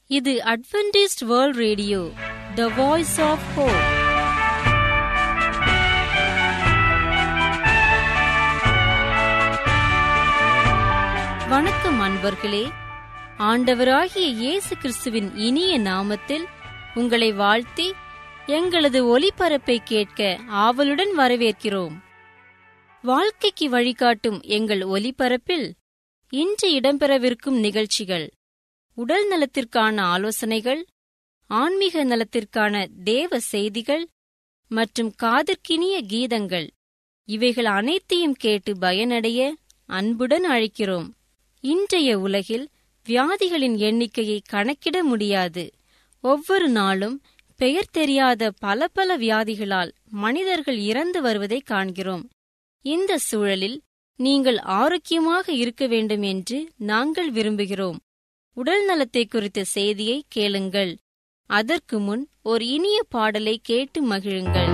இது Adventist world radio the voice of hope வணக்கம் அன்பர்களே ஆண்டவராகிய இயேசு கிறிஸ்துவின் இனிய நாமத்தில் உங்களை வாழ்த்தி எங்களது ஒலிபரப்பை கேட்க ஆவலுடன் வரவேற்கிறோம் வாழ்க்கைக்கு வழிகாட்டும் எங்கள் ஒலிபரப்பில் இன்று இடம்பெறவிருக்கும் நிகழ்ச்சிகள் உடல் நலத்திற்கான ஆலோசனைகள் ஆன்மீக நலத்திற்கான தேவ செய்திகள் மற்றும் காதற்கினிய கீதங்கள் இவைகள் அனைத்தையும் கேட்டு பயனடைய அன்புடன் அழைக்கிறோம் இன்றைய உலகில் வியாதிகளின் எண்ணிக்கையை கணக்கிட முடியாது ஒவ்வொரு நாளும் பெயர் தெரியாத பல பல வியாதிகளால் மனிதர்கள் இறந்து வருவதை காண்கிறோம் இந்த சூழலில் நீங்கள் ஆரோக்கியமாக இருக்க வேண்டும் என்று நாங்கள் விரும்புகிறோம் உடல் நலத்தை குறித்த செய்தியை கேளுங்கள் அதற்கு முன் ஒரு இனிய பாடலை கேட்டு மகிழுங்கள்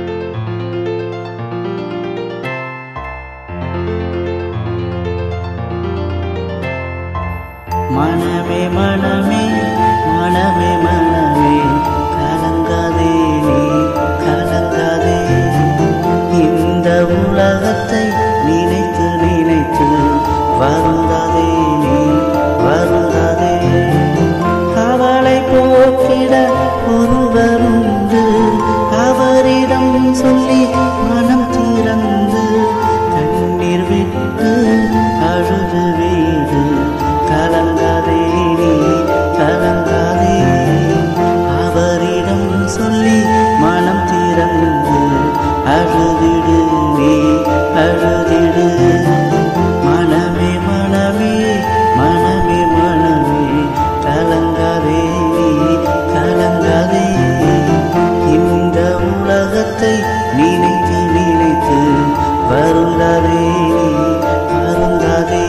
மனமே மனமே மனமே மனமே கலங்காதே நீ கலங்காதே இந்த உலகத்தை நினைத்து நினைத்து வருந்தாதே நீ வருந்தாதே கவலை போக்கிட ஒருவருண்டு அவரிடம் சொல்லி மனம் திறந்து கண்ணீர் விட்டு அழுது வீடு கலங்காதே நீ கலங்காதே அவரிடம் சொல்லி மனம் திறந்து அழுதிடு நீ அழுதிடு மனமே மனமே மனமே மனமே கலங்காதே நீ கலங்காதே இந்த உலகத்தை நினைத்து நினைத்து வருந்தாதே நீ வருந்தாதே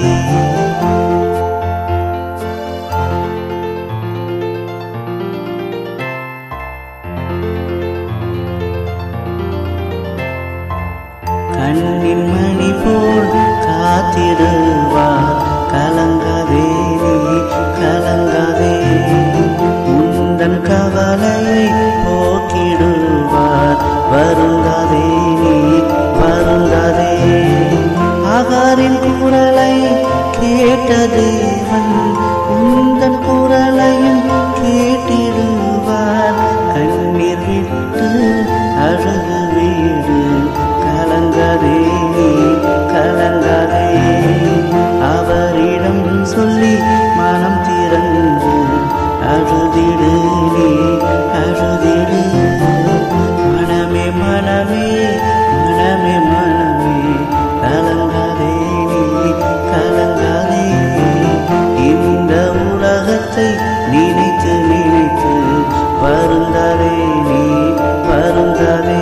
கண்ணின் மணி போல் காத்திடுவார் கலங்காதே நீ கலங்காதே உந்தன் கவலையை போக்கிடுவார் வருந்தாதே நீ வருந்தாதே அகாரின் குரலை கேட்ட தேவன் உந்தன் குரலையும் கேட்டிடுவார் கண்ணீர் விட்டு அழுது வீடு கலங்காதே நீ கலங்காதே அவரிடம் சொல்லி மனம் திறந்து அழுதிடு நீ அழுதிடு மனமே மனமே மனமே மனமே கலங்காதே நீ கலங்காதே இந்த உலகத்தை நினைத்து நினைத்து வருந்தாதே நீ வருந்தாதே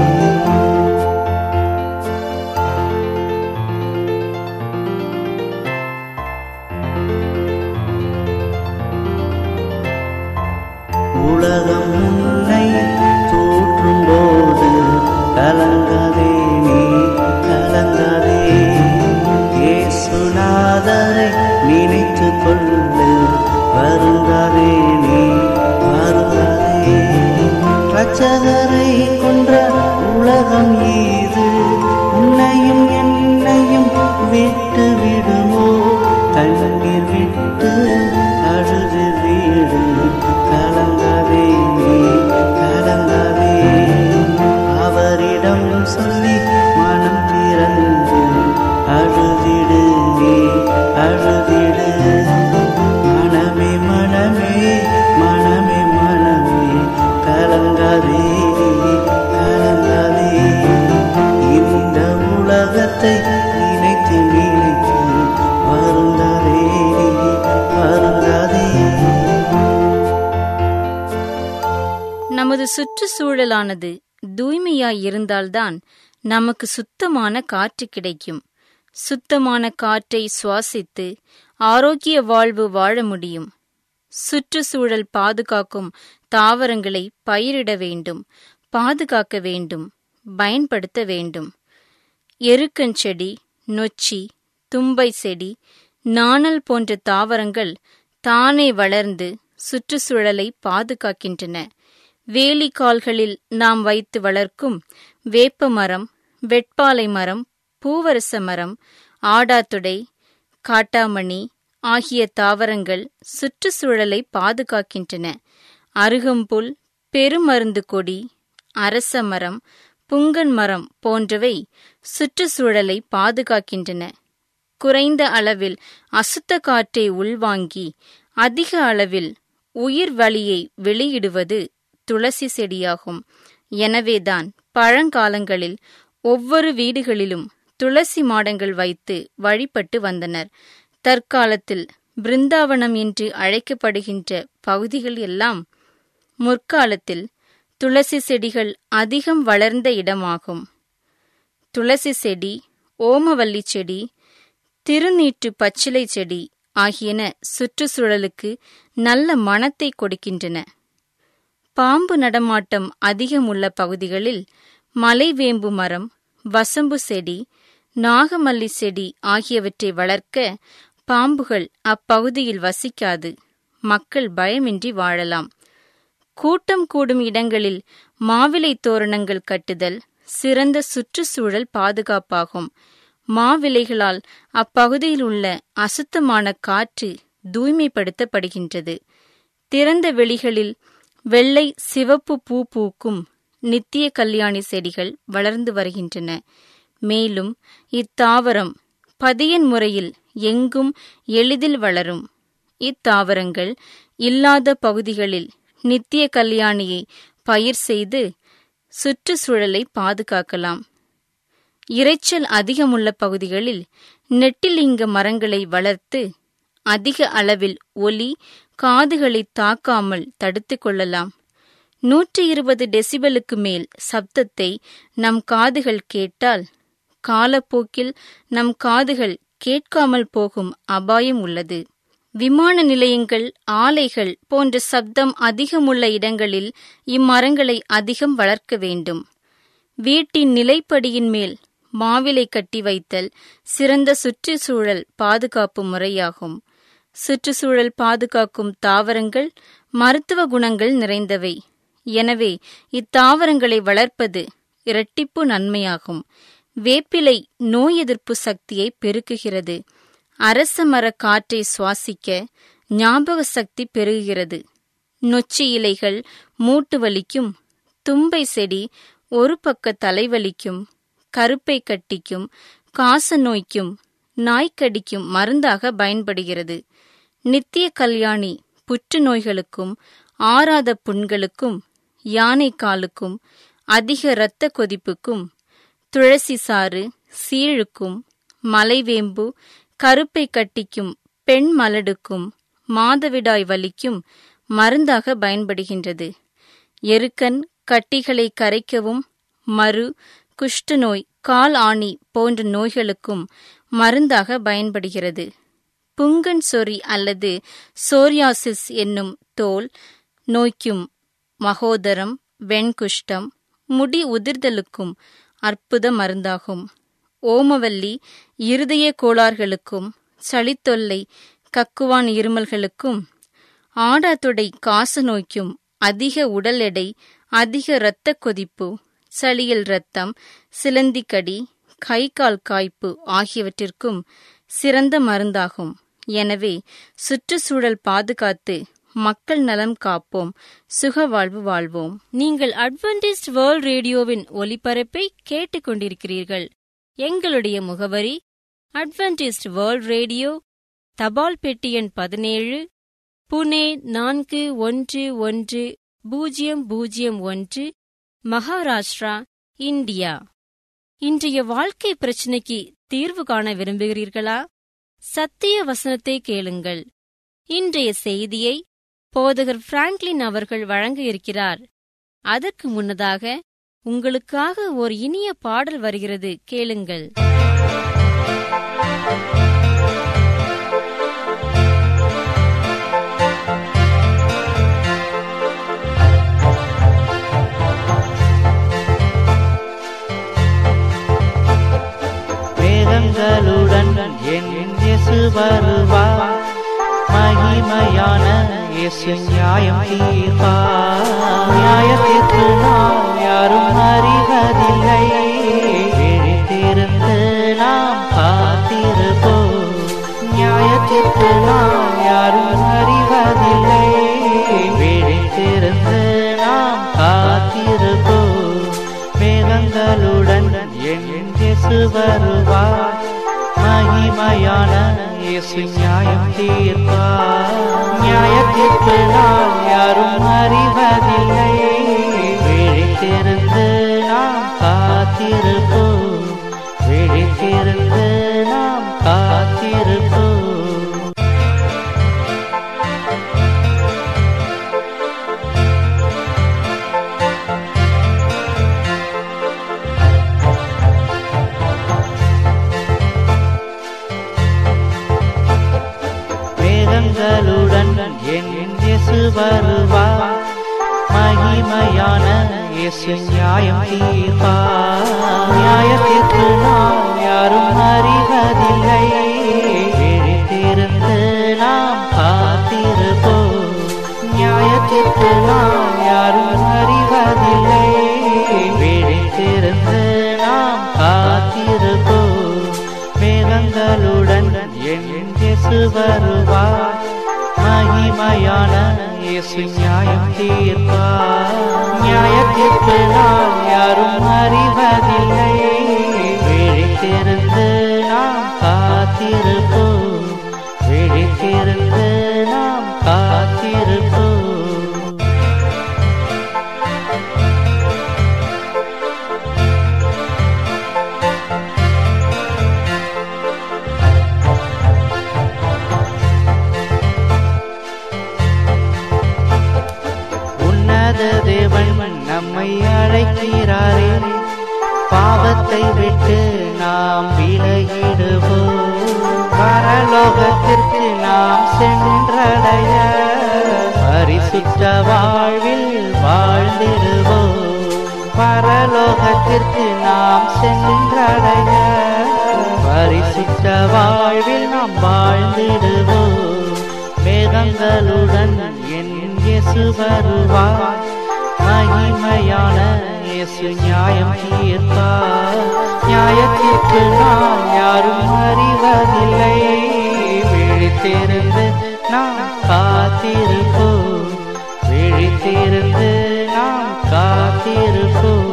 உலகம் உன்னை தூற்றும் போது கலங்காதே நீ கலங்காதே இயேசுநாதரை நினைத்து கொள்ளு வருந்தாதே நீ வருந்தாதே ரட்சகரை கொன்ற உலகம் இது உன்னையும் என்னையும் விட்டு விடுமோ கண்ணீர் விட்டு அழுது வீடு கலங்காதே நீ கலங்காதே அவரிடம் சொல்லி மனம் திறந்து அழுதிடு நீ அழுதிடு மனமே மனமே மனமே மனமே கலங்காதே நீ கலங்காதே இந்த உலகத்தை நினைத்து நினைத்து வருந்தாதே நீ வருந்தாதே நமது சுற்றுச்சூழலானது தூய்மையாய் இருந்தால்தான் நமக்கு சுத்தமான காற்று கிடைக்கும் சுத்தமான காற்றை சுவாசித்து ஆரோக்கிய வாழ்வு வாழ முடியும் சுற்றுச்சூழல் பாதுகாக்கும் தாவரங்களை பயிரிட வேண்டும் பாதுகாக்க வேண்டும் பயன்படுத்த வேண்டும் எருக்கஞ்செடி நொச்சி தும்பை செடி நாணல் போன்ற தாவரங்கள் தானே வளர்ந்து சுற்றுச்சூழலை பாதுகாக்கின்றன வேலிக்கால்களில் நாம் வைத்து வளர்க்கும் வேப்ப மரம் வெட்பாலை மரம் பூவரச மரம் ஆடாத்துடை காட்டாமணி ஆகிய தாவரங்கள் சுற்றுச்சூழலை பாதுகாக்கின்றன அருகம்புல் பெருமருந்து கொடி அரச மரம் புங்கன் மரம் போன்றவை சுற்றுச்சூழலை பாதுகாக்கின்றன குறைந்த அளவில் அசுத்த காற்றை உள்வாங்கி அதிக அளவில் உயிர் வழியை வெளியிடுவது துளசி செடியாகும் எனவேதான் பழங்காலங்களில் ஒவ்வொரு வீடுகளிலும் துளசி மாடங்கள் வைத்து வழிபட்டு வந்தனர் தற்காலத்தில் பிருந்தாவனம் என்று அழைக்கப்படுகின்ற பகுதிகள் எல்லாம் முற்காலத்தில் துளசி செடிகள் அதிகம் வளர்ந்த இடமாகும் துளசி செடி ஓமவல்லி செடி திருநீற்று பச்சிலை செடி ஆகியன சுற்றுச்சூழலுக்கு நல்ல மணத்தை கொடுக்கின்றன பாம்பு நடமாட்டம் அதிகம் உள்ள பகுதிகளில் மலைவேம்பு மரம் வசம்பு செடி நாகமல்லி செடி ஆகியவற்றை வளர்க்க பாம்புகள் அப்பகுதியில் வசிக்காது மக்கள் பயமின்றி வாழலாம் கூட்டம் கூடும் இடங்களில் மாவிலை தோரணங்கள் கட்டுதல் சிறந்த சுற்றுச்சூழல் பாதுகாப்பாகும் மாவிலைகளால் அப்பகுதியில் உள்ள அசுத்தமான காற்று தூய்மைப்படுத்தப்படுகின்றது திறந்த வெளிகளில் வெள்ளை சிவப்பு பூ பூக்கும் நித்திய கல்யாணி செடிகள் வளர்ந்து வருகின்றன மேலும் இத்தாவரம் பதியன் முறையில் எங்கும் எளிதில் வளரும் இத்தாவரங்கள் இல்லாத பகுதிகளில் நித்திய கல்யாணியை பயிர் செய்து சுற்றுச்சூழலை பாதுகாக்கலாம் இரைச்சல் அதிகமுள்ள பகுதிகளில் நெட்டிலிங்க மரங்களை வளர்த்து அதிக அளவில் ஒலி காதுகளை தாக்காமல் தடுத்து கொள்ளலாம் நூற்றி இருபது டெசிபலுக்கு மேல் சப்தத்தை நம் காதுகள் கேட்டால் காலப்போக்கில் நம் காதுகள் கேட்காமல் போகும் அபாயம் உள்ளது விமான நிலையங்கள் ஆலைகள் போன்ற சப்தம் அதிகமுள்ள இடங்களில் இம்மரங்களை அதிகம் வளர்க்க வேண்டும் வீட்டின் நிலைப்படியின் மேல் மாவிலை கட்டி வைத்தல் சிறந்த சுற்றுச்சூழல் பாதுகாப்பு முறையாகும் சுற்றுச்சூழல் பாதுகாக்கும் தாவரங்கள் மருத்துவ குணங்கள் நிறைந்தவை எனவே இத்தாவரங்களை வளர்ப்பது இரட்டிப்பு நன்மையாகும் வேப்பிலை நோய் எதிர்ப்பு சக்தியை பெருக்குகிறது அரச மர காற்றை சுவாசிக்க ஞாபக சக்தி பெருகுகிறது நொச்சி இலைகள் மூட்டு வலிக்கும் தும்பை செடி ஒரு பக்க தலைவலிக்கும் கருப்பை கட்டிக்கும் காச நோய்க்கும் நாய்க்கடிக்கும் மருந்தாக பயன்படுகிறது நித்திய கல்யாணி புற்றுநோய்களுக்கும் ஆறாத புண்களுக்கும் யானை காலுக்கும் அதிக இரத்த கொதிப்புக்கும் துளசி சாறு சீழுக்கும் மலைவேம்பு கருப்பை கட்டிக்கும் பெண் மலடுக்கும் மாதவிடாய் வலிக்கும் மருந்தாக பயன்படுகின்றது எருக்கன் கட்டிகளை கரைக்கவும் மறு குஷ்டநோய் கால் ஆணி போன்ற நோய்களுக்கும் மருந்தாக பயன்படுகிறது புங்கன் சொறி அல்லது சோரியாசிஸ் என்னும் தோல் நோய்க்கும் மகோதரம் வெண்குஷ்டம் முடி உதிர்தலுக்கும் அற்புத மருந்தாகும் ஓமவல்லி இருதய கோளாறுகளுக்கும் சளித்தொல்லை கக்குவான் இருமல்களுக்கும் ஆடாத்தொடை காச நோய்க்கும் அதிக உடல் எடை அதிக இரத்த கொதிப்பு சளியல் இரத்தம் சிலந்திக்கடி கை கால் காய்ப்பு ஆகியவற்றிற்கும் சிறந்த மருந்தாகும் எனவே சுற்றுச்சூழல் பாதுகாத்து மக்கள் நலம் காப்போம் சுக வாழ்வு வாழ்வோம் நீங்கள் அட்வென்டிஸ்ட் வேர்ல்ட் ரேடியோவின் ஒலிபரப்பை கேட்டுக்கொண்டிருக்கிறீர்கள் எங்களுடைய முகவரி அட்வென்டிஸ்ட் வேர்ல்ட் ரேடியோ தபால் பெட்டி எண் பதினேழு புனே நான்கு ஒன்று ஒன்று பூஜ்ஜியம் பூஜ்ஜியம் ஒன்று மகாராஷ்டிரா இந்தியா இன்றைய வாழ்க்கை பிரச்சினைக்கு தீர்வு காண விரும்புகிறீர்களா சத்திய வசனத்தை கேளுங்கள் இன்றைய செய்தியை போதகர் பிராங்க்லின் அவர்கள் வழங்க இருக்கிறார் அதற்கு முன்னதாக உங்களுக்காக ஒரு இனிய பாடல் வருகிறது கேளுங்கள் வேதங்களுடன் என் இயேசு வருவார் மகிமையான இயேசு நியாயம் தீர்ப்பார் நியாயத்திற்கு நாம் யாரும் அறிவதில்லை விழித்திருந்து நாம் காத்திருப்போம் நியாயத்திற்கு நாம் யாரும் அறிவதில்லை விழித்திருந்து நாம் காத்திருப்போம் மேகங்களுடன் என் இயேசு வருவார் மகிமையான இயேசு நியாயம் தீர்ப்பார் நியாயத்திற்கு நாம் யாரும் அறிவதில்லை விழித்திருந்து நாம் காத்திருப்போம் விழித்திருந்து நாம் காத்திருப்போம் மேகங்களுடன் என் இயேசு வருவார் மகிமையான இயேசு நியாயம் தீர்ப்பார் நியாயத்திற்கு நாம் யாரும் அறிவதில்லை விழித்திருந்து நாம் காத்திருப்போம் நியாயத்திற்கு நாம் யாரும் அறிவதில்லை விழித்திருந்து நாம் காத்திருப்போம் மேகங்களுடன் என் இயேசு வருவார் மகிமையான இயேசு நியாயம் தீர்ப்பார் நியாயத்திற்கு நாம் யாரும் அறிவதில்லை விழித்திருந்து நாம் காத்திருப்போம் விழித்திருந்து நாம் காத்திருப்போம் உன்னத தேவன் நம்மை அழைக்கிறாரே பாவத்தை விட்டு நாம் விலகிடுவோம் பரலோகத்திற்கு நாம் சென்றடைய பரிசுத்த வாழ்வில் வாழ்ந்திடுவோம் பரலோகத்திற்கு நாம் சென்றடைய பரிசுத்த வாழ்வில் நாம் வாழ்ந்திடுவோம் மேகங்களுடன் என் இயேசு வருவார் மகிமையான இயேசு நியாயம் தீர்ப்பார் நியாயத்திற்கு நாம் யாரும் அறிவதில்லை விழித்திருந்து நாம் காத்திருப்போம் விழித்திருந்து நாம் காத்திருப்போம்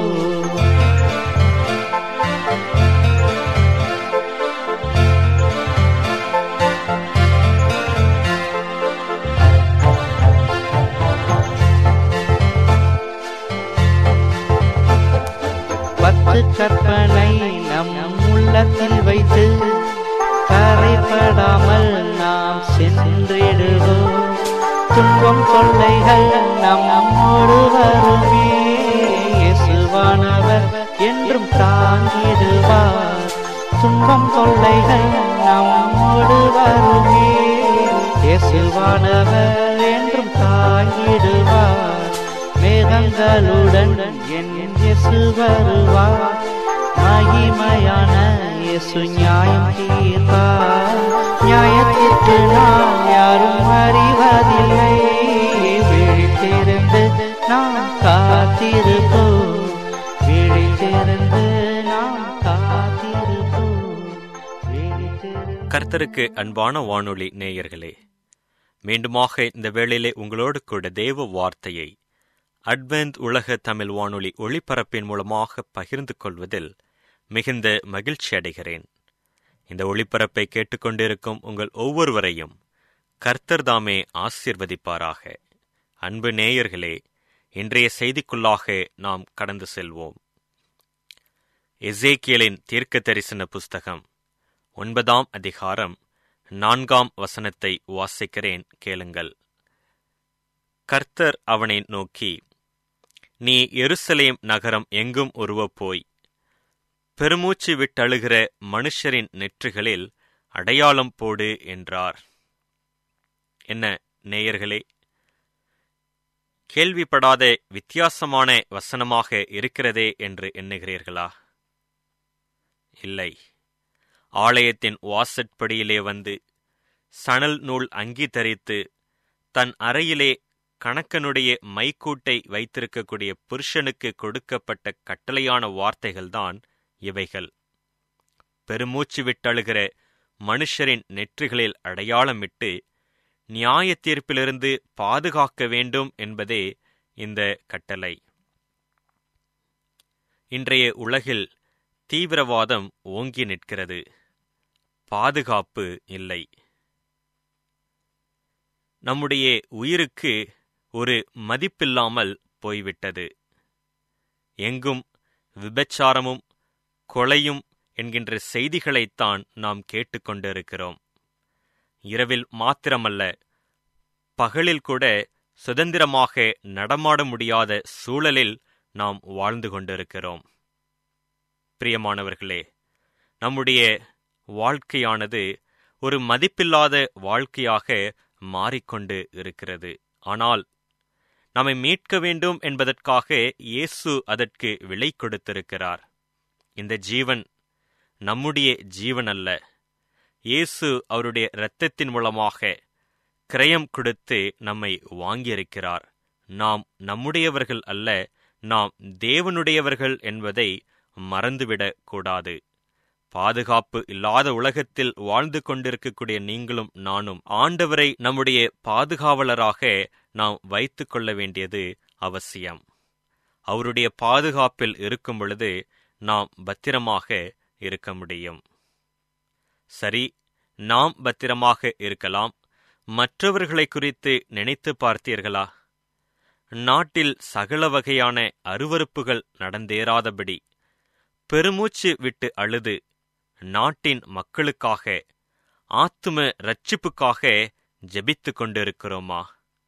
பத்து கற்பனை நம் உள்ளத்தில் வைத்து கரைப்படாமல் நாம் சென்றிடுவோம் துன்பம் தொல்லைகள் நம்மோடு வருமே இயேசுவானவர் என்றும் தாங்கிடுவார் துன்பம் தொல்லைகள் நம்மோடு வருமே இயேசுவானவர் என்றும் தாங்கிடுவார் மேகங்களுடன் என் இயேசு வருவார் மகிமையான இயேசு நியாயம் தீர்ப்பார் நியாயத்திற்கு நாம் யாரும் அறிவதில்லை விழித்திருந்து நாம் காத்திருப்போம் விழித்திருந்து நாம் காத்திருப்போம் விழித்திருந்து கர்த்தருக்கு அன்பான வானொலி நேயர்களே மீண்டுமாக இந்த வேளையிலே உங்களோடு கூட தேவ வார்த்தையை அட்வென்த் உலக தமிழ் வானொலி ஒளிபரப்பின் மூலமாக பகிர்ந்து கொள்வதில் மிகுந்த மகிழ்ச்சி அடைகிறேன் இந்த ஒளிபரப்பை கேட்டுக்கொண்டிருக்கும் உங்கள் ஒவ்வொருவரையும் கர்த்தர் தாமே ஆசீர்வதிப்பாராக அன்பு நேயர்களே இன்றைய செய்திக்குள்ளாக நாம் கடந்து செல்வோம் எசேக்கியலின் தீர்க்க தரிசன புஸ்தகம் ஒன்பதாம் அதிகாரம் நான்காம் வசனத்தை வாசிக்கிறேன் கேளுங்கள் கர்த்தர் அவனை நோக்கி நீ எருசலேம் நகரம் எங்கும் உருவப் போய் பெருமூச்சு விட்டழுகிற மனுஷரின் நெற்றுகளில் அடையாளம் போடு என்றார் என்ன நேயர்களே கேள்விப்படாத வித்தியாசமான வசனமாக இருக்கிறதே என்று எண்ணுகிறீர்களா இல்லை ஆலயத்தின் வாசற்படியிலே வந்து சணல் நூல் அங்கி தரித்து தன் அறையிலே கணக்கனுடைய மைக்கூட்டை வைத்திருக்கக்கூடிய புருஷனுக்கு கொடுக்கப்பட்ட கட்டளையான வார்த்தைகள்தான் இவைகள் பெருமூச்சு விட்டழுகிற மனுஷரின் நெற்றிகளில் அடையாளமிட்டு நியாய தீர்ப்பிலிருந்து பாதுகாக்க வேண்டும் என்பதே இந்த கட்டளை இன்றைய உலகில் தீவிரவாதம் ஓங்கி நிற்கிறது பாதுகாப்பு இல்லை நம்முடைய உயிருக்கு ஒரு மதிப்பில்லாமல் போய்விட்டது எங்கும் விபச்சாரமும் கொலையும் என்கின்ற செய்திகளைத்தான் நாம் கேட்டுக்கொண்டிருக்கிறோம் இரவில் மாத்திரமல்ல பகலில் கூட சுதந்திரமாக நடமாட முடியாத சூழலில் நாம் வாழ்ந்து கொண்டிருக்கிறோம் பிரியமானவர்களே நம்முடைய வாழ்க்கையானது ஒரு மதிப்பில்லாத வாழ்க்கையாக மாறிக்கொண்டு இருக்கிறது ஆனால் நம்மை மீட்க வேண்டும் என்பதற்காக இயேசு அதற்கு விலை கொடுத்திருக்கிறார் இந்த ஜீவன் நம்முடைய ஜீவன் அல்ல இயேசு அவருடைய இரத்தத்தின் மூலமாக கிரயம் கொடுத்து நம்மை வாங்கியிருக்கிறார் நாம் நம்முடையவர்கள் அல்ல நாம் தேவனுடையவர்கள் என்பதை மறந்துவிடக் கூடாது பாதுகாப்பு இல்லாத உலகத்தில் வாழ்ந்து கொண்டிருக்கக்கூடிய நீங்களும் நானும் ஆண்டவரை நம்முடைய பாதுகாவலராக நாம் வைத்து கொள்ள வேண்டியது அவசியம் அவருடைய பாதுகாப்பில் இருக்கும் பொழுது நாம் பத்திரமாக இருக்க முடியும் சரி நாம் பத்திரமாக இருக்கலாம் மற்றவர்களை குறித்து நினைத்து பார்த்தீர்களா நாட்டில் சகல வகையான அருவறுப்புகள் நடந்தேறாதபடி பெருமூச்சு விட்டு அழுது நாட்டின் மக்களுக்காக ஆத்தும ரட்சிப்புக்காக ஜெபித்துக் கொண்டிருக்கிறோமா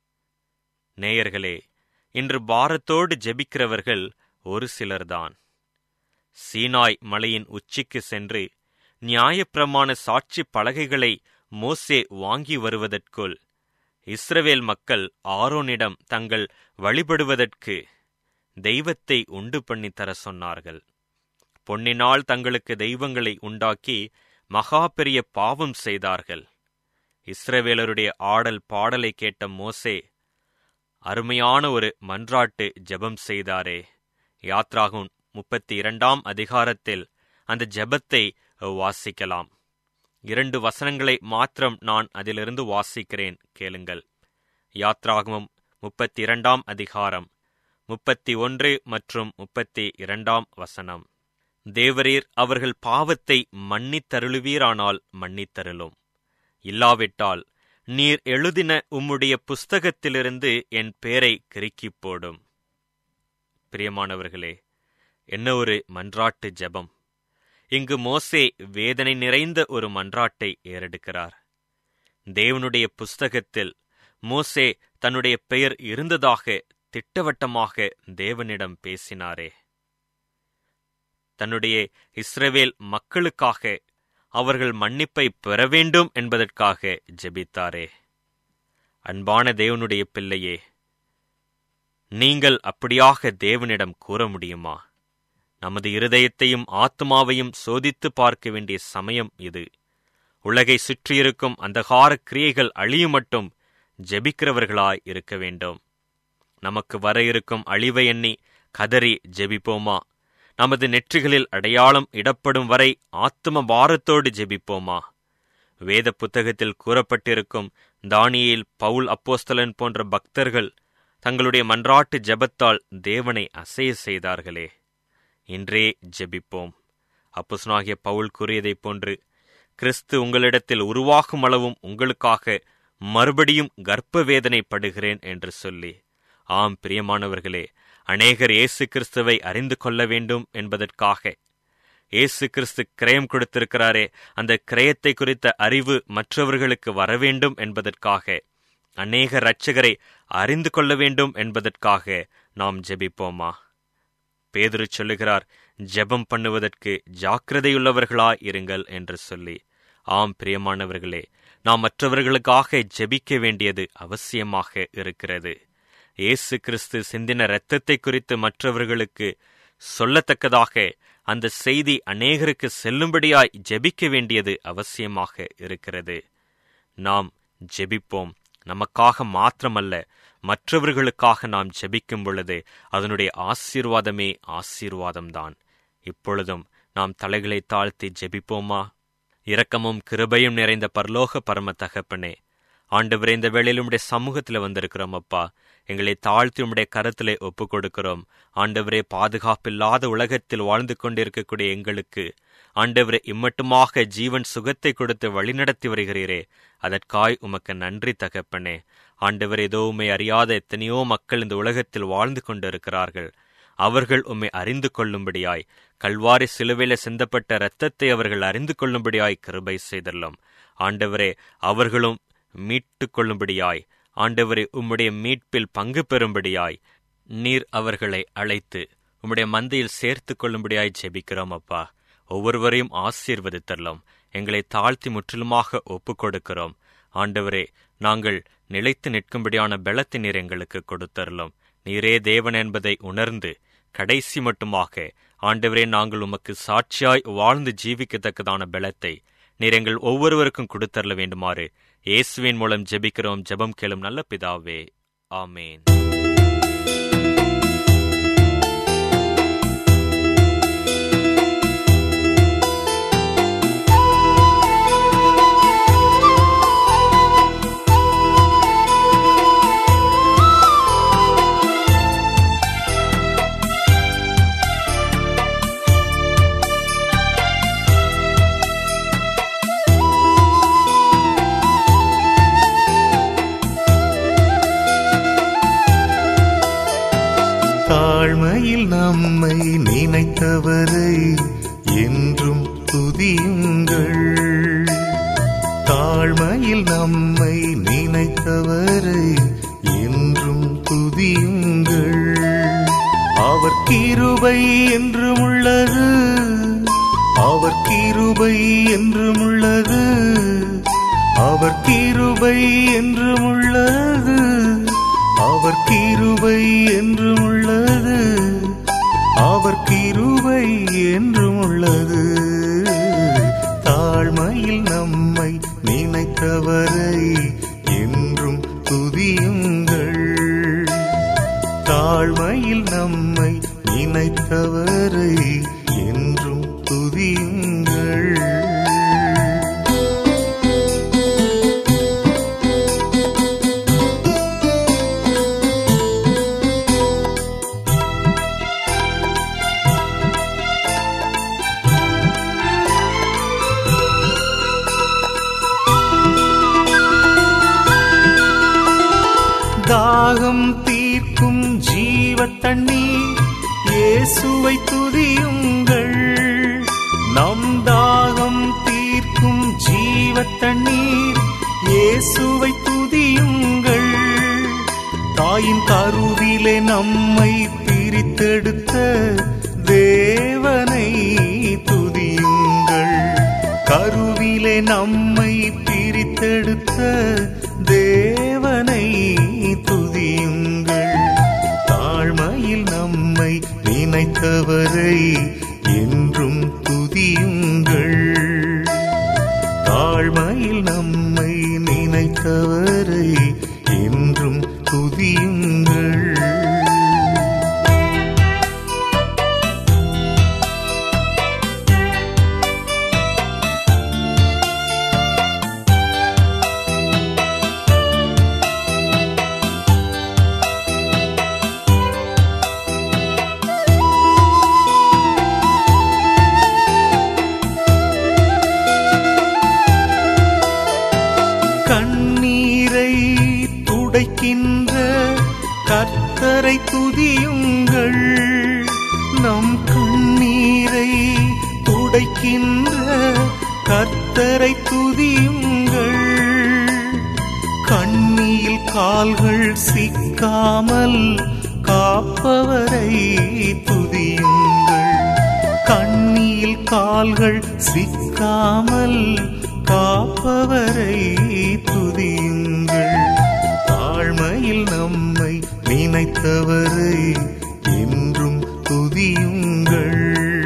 நேயர்களே இன்று பாரத்தோடு ஜெபிக்கிறவர்கள் ஒரு சிலர்தான் சீனாய் மலையின் உச்சிக்கு சென்று நியாயப்பிரமாண சாட்சி பலகைகளை மோசே வாங்கி வருவதற்குள் இஸ்ரவேல் மக்கள் ஆரோனிடம் தங்கள் வழிபடுவதற்கு தெய்வத்தை உண்டு பண்ணி தர சொன்னார்கள் பொன்னினால் தங்களுக்கு தெய்வங்களை உண்டாக்கி மகா பெரிய பாவம் செய்தார்கள் இஸ்ரவேலருடைய ஆடல் பாடலை கேட்ட மோசே அருமையான ஒரு மன்றாட்டு ஜெபம் செய்தாரே யாத்ராகும் முப்பத்தி இரண்டாம் அதிகாரத்தில் அந்த ஜெபத்தை வாசிக்கலாம் இரண்டு வசனங்களை மாத்திரம் நான் அதிலிருந்து வாசிக்கிறேன் கேளுங்கள் யாத்ராகமம் முப்பத்தி இரண்டாம் அதிகாரம் முப்பத்தி ஒன்று மற்றும் முப்பத்தி இரண்டாம் வசனம் தேவரீர் அவர்கள் பாவத்தை மன்னித்தருளுவீரானால் மன்னித்தருளும் இல்லாவிட்டால் நீர் எழுதின உம்முடைய புஸ்தகத்திலிருந்து என் பேரை கிறுக்கிப் போடும் பிரியமானவர்களே என்ன ஒரு மன்றாட்டு ஜெபம் இங்கு மோசே வேதனை நிறைந்த ஒரு மன்றாட்டை ஏறெடுக்கிறார் தேவனுடைய புஸ்தகத்தில் மோசே தன்னுடைய பெயர் இருந்ததாக திட்டவட்டமாக தேவனிடம் பேசினாரே தன்னுடைய இஸ்ரவேல் மக்களுக்காக அவர்கள் மன்னிப்பை பெற வேண்டும் என்பதற்காக ஜெபித்தாரே அன்பான தேவனுடைய பிள்ளையே நீங்கள் அப்படியாக தேவனிடம் கூற முடியுமா நமது இருதயத்தையும் ஆத்மாவையும் சோதித்து பார்க்க வேண்டிய சமயம் இது உலகை சுற்றியிருக்கும் அந்தகார கிரியைகள் அழியும் மட்டும் ஜெபிக்கிறவர்களாய் இருக்க வேண்டும் நமக்கு வர இருக்கும் அழிவை எண்ணி கதறி ஜெபிப்போமா நமது நெற்றிகளில் அடையாளம் இடப்படும் வரை ஆத்ம பாரத்தோடு ஜெபிப்போமா வேத புத்தகத்தில் கூறப்பட்டிருக்கும் தானியேல் பவுல் அப்போஸ்தலன் போன்ற பக்தர்கள் தங்களுடைய மன்றாட்டு ஜெபத்தால் தேவனை அசைய செய்தார்களே இன்றே ஜெபிப்போம் அப்போஸ்தலனாகிய பவுல் கூறியதைப் போன்று கிறிஸ்து உங்களிடத்தில் உருவாகும் அளவும் உங்களுக்காக மறுபடியும் கர்ப்ப வேதனைப்படுகிறேன் என்று சொல்லி ஆம் பிரியமானவர்களே அநேகர் இயேசு கிறிஸ்துவை அறிந்து கொள்ள வேண்டும் என்பதற்காக இயேசு கிறிஸ்து கிரயம் கொடுத்திருக்கிறாரே அந்த கிரயத்தை குறித்த அறிவு மற்றவர்களுக்கு வர வேண்டும் என்பதற்காக அநேக இரட்சகரை அறிந்து கொள்ள வேண்டும் என்பதற்காக நாம் ஜெபிப்போமா பேதுரு சொல்லுகிறார் ஜெபம் பண்ணுவதற்கு ஜாக்கிரதையுள்ளவர்களாய் இருங்கள் என்று சொல்லி ஆம் பிரியமானவர்களே நாம் மற்றவர்களுக்காக ஜெபிக்க வேண்டியது அவசியமாக இருக்கிறது இயேசு கிறிஸ்து சிந்தின இரத்தத்தை குறித்து மற்றவர்களுக்கு சொல்லத்தக்கதாக அந்த செய்தி அநேகருக்கு செல்லும்படியாய் ஜெபிக்க வேண்டியது அவசியமாக இருக்கிறது நாம் ஜெபிப்போம் நமக்காக மாத்திரமல்ல மற்றவர்களுக்காக நாம் ஜெபிக்கும் பொழுது அதனுடைய ஆசீர்வாதமே ஆசீர்வாதம்தான் இப்பொழுதும் நாம் தலைகளை தாழ்த்தி ஜெபிப்போமா இரக்கமும் கிருபையும் நிறைந்த பரலோக பரம தகப்பனே ஆண்டவரே இந்த வேளையில் உம்முடைய சமூகத்தில் வந்திருக்கிறோம் அப்பா எங்களை தாழ்த்தி உம்முடைய கரத்திலே ஒப்பு கொடுக்கிறோம் ஆண்டவரே பாதுகாப்பில்லாத உலகத்தில் வாழ்ந்து கொண்டிருக்கக்கூடிய எங்களுக்கு ஆண்டவரே இம்மட்டுமாக ஜீவன் சுகத்தை கொடுத்து வழிநடத்தி வருகிறீரே அதற்காய் உமக்கு நன்றி தகப்பனே ஆண்டவர் எதுவுமே அறியாத எத்தனையோ மக்கள் இந்த உலகத்தில் வாழ்ந்து கொண்டிருக்கிறார்கள் அவர்கள் உம்மை அறிந்து கொள்ளும்படியாய் கல்வாரி சிலுவையில சிந்தப்பட்ட இரத்தத்தை அவர்கள் அறிந்து கொள்ளும்படியாய் கிருபை செய்தல்லும் ஆண்டவரே அவர்களும் மீட்டு கொள்ளும்படியாய் ஆண்டவரே உம்முடைய மீட்பில் பங்கு பெறும்படியாய் நீர் அவர்களை அழைத்து உம்முடைய மந்தையில் சேர்த்து கொள்ளும்படியாய் ஜெபிக்கிறோம் அப்பா ஒவ்வொருவரையும் ஆசீர்வதித்தரலாம் எங்களை தாழ்த்தி முற்றிலுமாக ஒப்புக் கொடுக்கிறோம் ஆண்டவரே நாங்கள் நிலைத்து நிற்கும்படியான பலத்தை நீர் எங்களுக்கு கொடுத்தரலாம் நீரே தேவன் என்பதை உணர்ந்து கடைசி மட்டுமாக ஆண்டவரே நாங்கள் உமக்கு சாட்சியாய் வாழ்ந்து ஜீவிக்கத்தக்கதான பலத்தை நீர் எங்கள் ஒவ்வொருவருக்கும் கொடுத்தரல வேண்டுமாறு இயேசுவின் மூலம் ஜெபிக்கிறோம் ஜெபம் கேளும் நல்ல பிதாவே ஆமேன் தாழ்மையில் நம்மை நினைத்தவரை என்றும் துதியுங்கள் தாழ்மையில் நம்மை நினைத்தவரை என்றும் துதியுங்கள் அவர் கிருபை என்றும் உள்ளது அவர் கிருபை என்றும் உள்ளது அவர் கிருபை என்றும் உள்ளது அவர் கிருபை என்றும் உள்ளது அவர் கிருபை என்றும் உள்ளது தாழ்மையில் நம்மை நினைத்தவரை என்றும் துதியுங்கள் தாழ்மையில் நம்மை நினைத்தவரை என்றும் துதியுங்கள் தாகம் தீர்க்கும் ஜீவ தண்ணீர் இயேசுவை துதியுங்கள் நம் தாகம் தீர்க்கும் ஜீவ தண்ணீர் இயேசுவை துதியுங்கள் தாயின் கருவிலே நம்மை பிரித்தெடுத்த தேவனை துதியுங்கள் கருவிலே நம்மை பிரித்தெடுத்த தேவனை துதியுங்கள் தாழ்மையில் நம்மை நினைத்தவரை என்றும் துதியுங்கள் தாழ்மையில் நம்மை நினைத்தவரை என்றும் துதியுங்கள் கண்ணீரை துடைக்கின்ற கர்த்தரை துதியுங்கள் நம் கண்ணீரை துடைக்கின்ற கர்த்தரை துதியுங்கள் கண்ணியில் கால்கள் சிக்காமல் காப்பவரை துதியுங்கள் கண்ணியில் கால்கள் சிக்காமல் காப்பவரை துதியுங்கள் தாழ்மையில் நம்மை நினைத்தவரை என்றும் துதியுங்கள்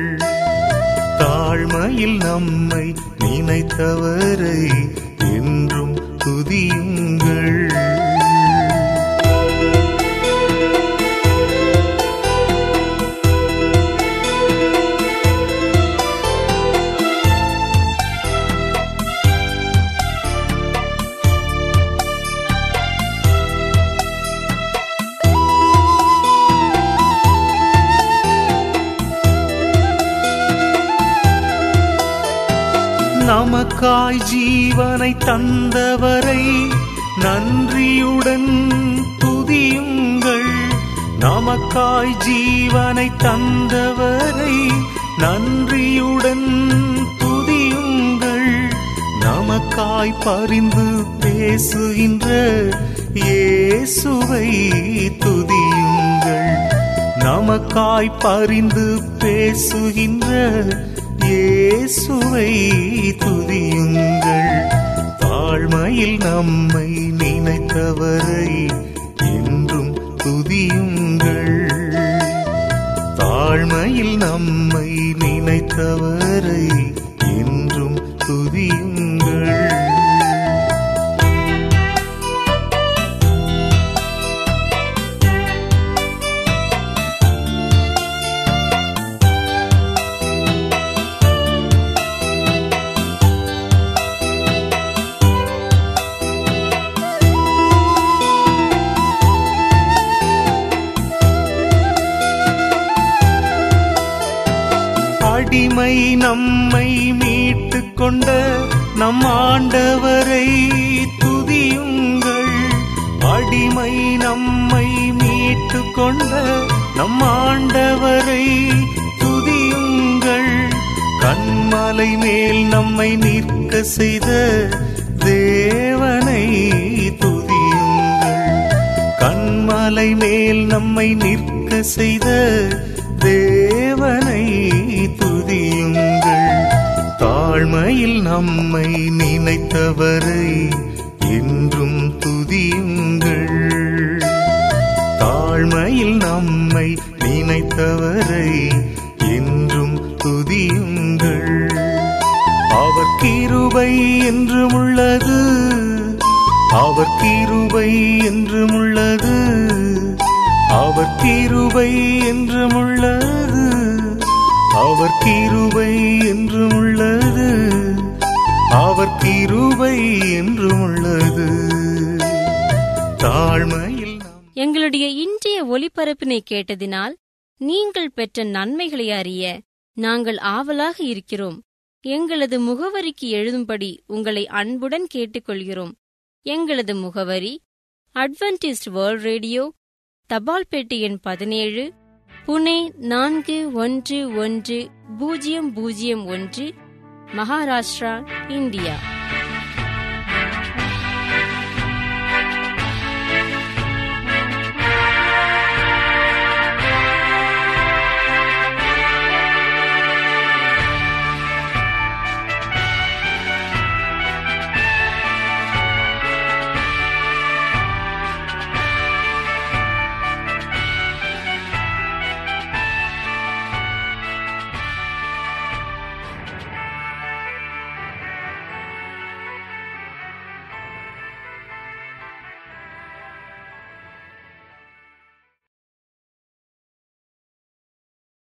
தாழ்மையில் நம்மை நினைத்தவரை என்றும் துதியுங்கள் நமக்காய் ஜீவனை தந்தவரை நன்றியுடன் துதியுங்கள் நமக்காய் ஜீவனை தந்தவரை நன்றியுடன் துதியுங்கள் நமக்காய் பரிந்து பேசுகின்ற இயேசுவை துதியுங்கள் நமக்காய் பரிந்து பேசுகின்ற இயேசுவை துதியுங்கள் தாழ்மையில் நம்மை நினைத்தவரை என்றும் துதியுங்கள் தாழ்மையில் நம்மை நினைத்தவரை என்றும் துதியுங்கள் அடிமை நம்மை மீட்டு கொண்ட நம் ஆண்டவரை துதியுங்கள் அடிமை நம்மை மீட்டு கொண்ட நம் ஆண்டவரை துதியுங்கள் கண்மலை மேல் நம்மை நிற்க செய்த தேவனை துதியுங்கள் கண்மலை மேல் நம்மை நிற்க செய்த தேவனை துதியுங்கள் தாழ்மையில் நம்மை நினைத்தவரை என்றும் துதியுங்கள் தாழ்மையில் நம்மை நினைத்தவரை என்றும் துதியுங்கள் அவர் கிருபை என்றும் உள்ளது அவர் கிருபை என்றும் உள்ளது அவர் கிருபை என்றும் உள்ளது அவர் கிருபை என்றும் உள்ளது அவர் கிருபை என்றும் உள்ளது தாழ்மையில் நாம் எங்களுடைய இன்றைய ஒலிபரப்பினை கேட்டதினால் நீங்கள் பெற்ற நன்மைகளை அறிய நாங்கள் ஆவலாக இருக்கிறோம் எங்களது முகவரிக்கு எழுதும்படி உங்களை அன்புடன் கேட்டுக்கொள்கிறோம் எங்களது முகவரி அட்வென்டிஸ்ட் வேர்ல்ட் ரேடியோ தபால் பெட்டி எண் பதினேழு புனே நான்கு ஒன்று ஒன்று பூஜ்ஜியம் பூஜ்ஜியம் ஒன்று மகாராஷ்டிரா இந்தியா